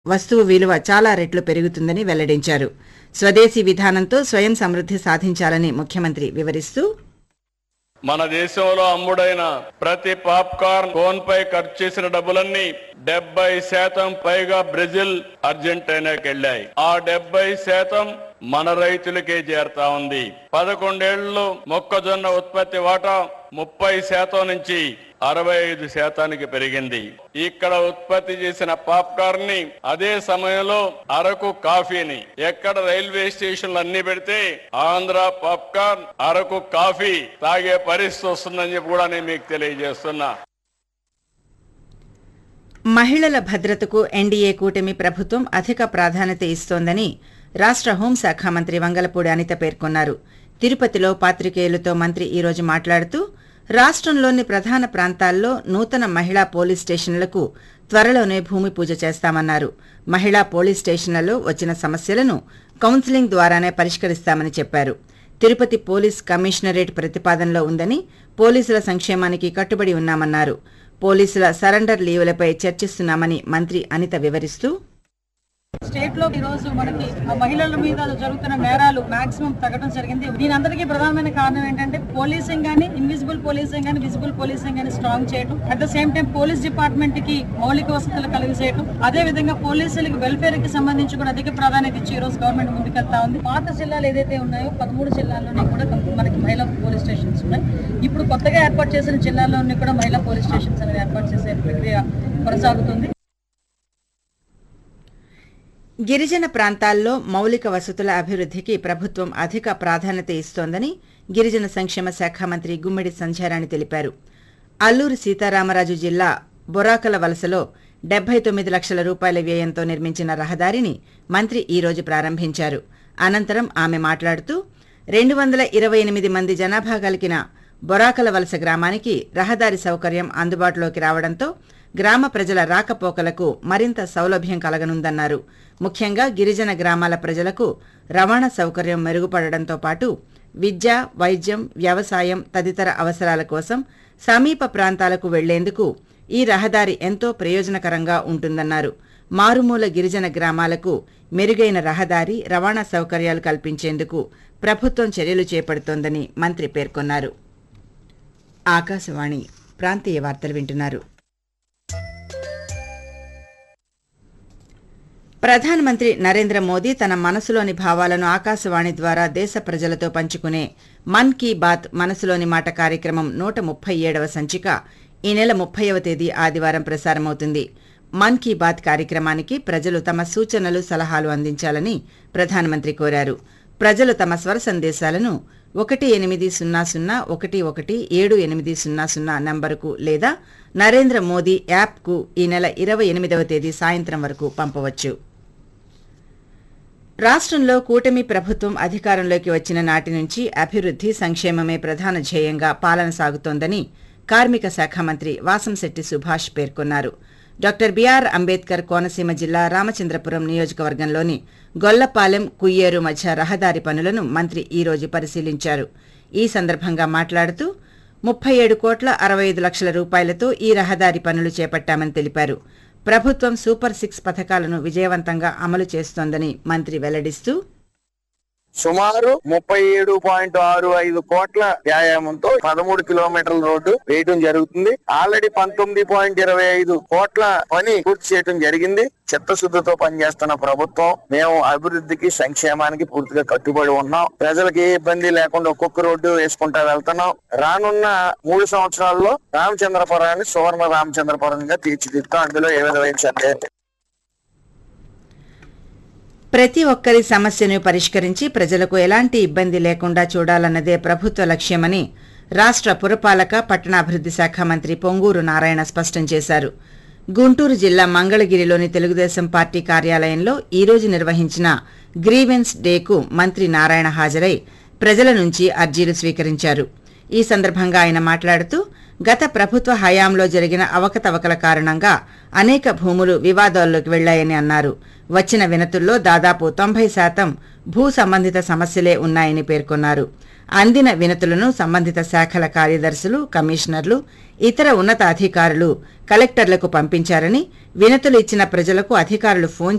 వస్తువు విలువ చాలా రెట్లు పెరుగుతుందని వెల్లడించారు స్వదేశీ విధానంతో స్వయం సమృద్ధి సాధించాలని ముఖ్యమంత్రి వివరిస్తూ మన దేశంలో అమ్ముడైన ప్రతి పాప్కార్న్ కోన్ పై ఖర్చు చేసిన డబ్బులన్నీ డెబ్బై శాతం పైగా బ్రెజిల్ అర్జెంటీనాకి వెళ్ళాయి ఆ డెబ్బై శాతం మన రైతులకే చేరుతా ఉంది పదకొండేళ్లలో మొక్కజొన్న ఉత్పత్తి వాటా ముప్పై శాతం నుంచి అరవై ఐదు శాతానికి పెరిగింది ఇక్కడ ఉత్పత్తి చేసిన పాప్కార్న్ ని అదే సమయంలో అరకు కాఫీని ఎక్కడ రైల్వే స్టేషన్లు అన్ని పెడితే ఆంధ్ర పాప్కార్న్ అరకు కాఫీ తాగే పరిస్థితి వస్తుందని చెప్పి కూడా నేను మీకు తెలియజేస్తున్నా మహిళల భద్రతకు ఎన్డీఏ కూటమి ప్రభుత్వం అధిక ప్రాధాన్యత ఇస్తోందని రాష్ట్ర హోంశాఖ మంత్రి వంగలపూడి అనిత పేర్కొన్నారు తిరుపతిలో పాత్రికేయులతో మంత్రి ఈరోజు మాట్లాడుతూ రాష్ట్రంలోని ప్రధాన ప్రాంతాల్లో నూతన మహిళా పోలీస్ స్టేషన్లకు త్వరలోనే భూమి పూజ చేస్తామన్నారు మహిళా పోలీస్ స్టేషన్లలో వచ్చిన సమస్యలను కౌన్సిలింగ్ ద్వారానే పరిష్కరిస్తామని చెప్పారు తిరుపతి పోలీస్ కమిషనరేట్ ప్రతిపాదనలో ఉందని పోలీసుల సంక్షేమానికి కట్టుబడి ఉన్నామన్నారు పోలీసుల సరెండర్ లీవులపై చర్చిస్తున్నామని మంత్రి అనిత వివరిస్తూ స్టేట్ లో ఈ రోజు మనకి ఆ మహిళల మీద జరుగుతున్న నేరాలు మాక్సిమం తగ్గడం జరిగింది దీని అందరికీ ప్రధానమైన కారణం ఏంటంటే పోలీసింగ్ గానీ ఇన్విజిబుల్ పోలీసింగ్ గానీ విజిబుల్ పోలీసింగ్ గానీ స్ట్రాంగ్ చేయడం at the same time police department కి మౌలిక వసతులు కలిగి చేయడం అదే విధంగా పోలీసులకి వెల్ఫేర్ కి సంబంధించి కూడా అధిక ప్రాధాన్యత ఇచ్చి ఈ రోజు గవర్నమెంట్ ముందుకెళ్తా ఉంది పాత జిల్లాలు ఏదైతే ఉన్నాయో పదమూడు జిల్లాల్లోనే కూడా కం- మనకి మహిళా పోలీస్ స్టేషన్స్ ఉన్నాయి ఇప్పుడు కొత్తగా ఏర్పాటు చేసిన జిల్లాల్లోని కూడా మహిళా పోలీస్ స్టేషన్స్ అనేవి ఏర్పాటు చేసే ప్రక్రియ కొనసాగుతుంది గిరిజన ప్రాంతాల్లో మౌలిక వసతుల అభివృద్ధికి ప్రభుత్వం అధిక ప్రాధాన్యత ఇస్తోందని గిరిజన సంక్షేమ శాఖ మంత్రి గుమ్మిడి సంధ్యారాణి తెలిపారు అల్లూరు సీతారామరాజు జిల్లా బొరాకల వలసలో డెబ్బై తొమ్మిది లక్షల రూపాయల వ్యయంతో నిర్మించిన రహదారిని మంత్రి ఈ రోజు ప్రారంభించారు అనంతరం ఆమె మాట్లాడుతూ రెండు వందల ఇరవై ఎనిమిది మంది జనాభా కలిగిన బొరాకల వలస గ్రామానికి రహదారి సౌకర్యం అందుబాటులోకి రావడంతో గ్రామ ప్రజల రాకపోకలకు మరింత సౌలభ్యం కలగనుందన్నారు ముఖ్యంగా గిరిజన గ్రామాల ప్రజలకు రవాణా సౌకర్యం మెరుగుపడడంతో పాటు విద్య వైద్యం వ్యవసాయం తదితర అవసరాల కోసం సమీప ప్రాంతాలకు వెళ్లేందుకు ఈ రహదారి ఎంతో ప్రయోజనకరంగా ఉంటుందన్నారు మారుమూల గిరిజన గ్రామాలకు మెరుగైన రహదారి రవాణా సౌకర్యాలు కల్పించేందుకు ప్రభుత్వం చర్యలు చేపడుతోందని మంత్రి పేర్కొన్నారు ఆకాశవాణి ప్రాంతీయ వార్తలు వింటున్నారు ప్రధానమంత్రి నరేంద్ర మోదీ తన మనసులోని భావాలను ఆకాశవాణి ద్వారా దేశ ప్రజలతో పంచుకునే మన్ కీ బాత్ మనసులోని మాట కార్యక్రమం నూట ముప్పై ఏడవ సంచిక ఈ నెల ముప్పైవ తేదీ ఆదివారం ప్రసారమవుతుంది మన్ కీ బాత్ కార్యక్రమానికి ప్రజలు తమ సూచనలు సలహాలు అందించాలని ప్రధానమంత్రి కోరారు ప్రజలు తమ స్వర సందేశాలను ఒకటి ఎనిమిది సున్నా సున్నా ఒకటి ఒకటి ఏడు ఎనిమిది సున్నా సున్నా నంబరుకు లేదా నరేంద్ర మోదీ యాప్కు ఈ నెల ఇరవై ఎనిమిదవ తేదీ సాయంత్రం వరకు పంపవచ్చు రాష్ట్రంలో కూటమి ప్రభుత్వం అధికారంలోకి వచ్చిన నాటి నుంచి అభివృద్ధి సంక్షేమమే ప్రధాన ధ్యేయంగా పాలన సాగుతోందని కార్మిక శాఖ మంత్రి వాసంశెట్టి సుభాష్ పేర్కొన్నారు డాక్టర్ బిఆర్ అంబేద్కర్ కోనసీమ జిల్లా రామచంద్రపురం నియోజకవర్గంలోని గొల్లపాలెం కుయ్యేరు మధ్య రహదారి పనులను మంత్రి ఈ రోజు పరిశీలించారు ఈ సందర్భంగా మాట్లాడుతూ ముప్పై ఏడు కోట్ల అరవై ఐదు లక్షల రూపాయలతో ఈ రహదారి పనులు చేపట్టామని తెలిపారు ప్రభుత్వం సూపర్ సిక్స్ పథకాలను విజయవంతంగా అమలు చేస్తోందని మంత్రి వెల్లడిస్తూ సుమారు ముప్పై ఏడు పాయింట్ ఆరు ఐదు కోట్ల వ్యాయామంతో పదమూడు కిలోమీటర్ల రోడ్డు వేయడం జరుగుతుంది ఆల్రెడీ పంతొమ్మిది పాయింట్ ఇరవై ఐదు కోట్ల పని పూర్తి చేయడం జరిగింది చిత్తశుద్ధితో పనిచేస్తున్న ప్రభుత్వం మేము అభివృద్ధికి సంక్షేమానికి పూర్తిగా కట్టుబడి ఉన్నాం ప్రజలకు ఏ ఇబ్బంది లేకుండా ఒక్కొక్క రోడ్డు వేసుకుంటా వెళ్తున్నాం రానున్న మూడు సంవత్సరాల్లో రామచంద్రపురాన్ని సువర్ణ రామచంద్రపురంగా తీర్చిదిద్దాం అందులో ఏ విధమైన సందేహం లేదు. ప్రతి ఒక్కరి సమస్యను పరిష్కరించి ప్రజలకు ఎలాంటి ఇబ్బంది లేకుండా చూడాలన్నదే ప్రభుత్వ లక్ష్యమని రాష్ట్ర పురపాలక పట్టణాభివృద్ధి శాఖ మంత్రి పొంగూరు నారాయణ స్పష్టం చేశారు గుంటూరు జిల్లా మంగళగిరిలోని తెలుగుదేశం పార్టీ కార్యాలయంలో ఈ రోజు నిర్వహించిన గ్రీవెన్స్ డేకు మంత్రి నారాయణ హాజరై ప్రజల నుంచి అర్జీలు స్వీకరించారు ఈ సందర్భంగా ఆయన మాట్లాడుతూ గత ప్రభుత్వ హయాంలో జరిగిన అవకతవకల కారణంగా అనేక భూములు వివాదాల్లోకి వెళ్లాయని అన్నారు వచ్చిన వినతుల్లో దాదాపు తొంభై శాతం భూ సంబంధిత సమస్యలే ఉన్నాయని పేర్కొన్నారు అందిన వినతులను సంబంధిత శాఖల కార్యదర్శులు కమిషనర్లు ఇతర ఉన్నత అధికారులు కలెక్టర్లకు పంపించారని వినతులు ఇచ్చిన ప్రజలకు అధికారులు ఫోన్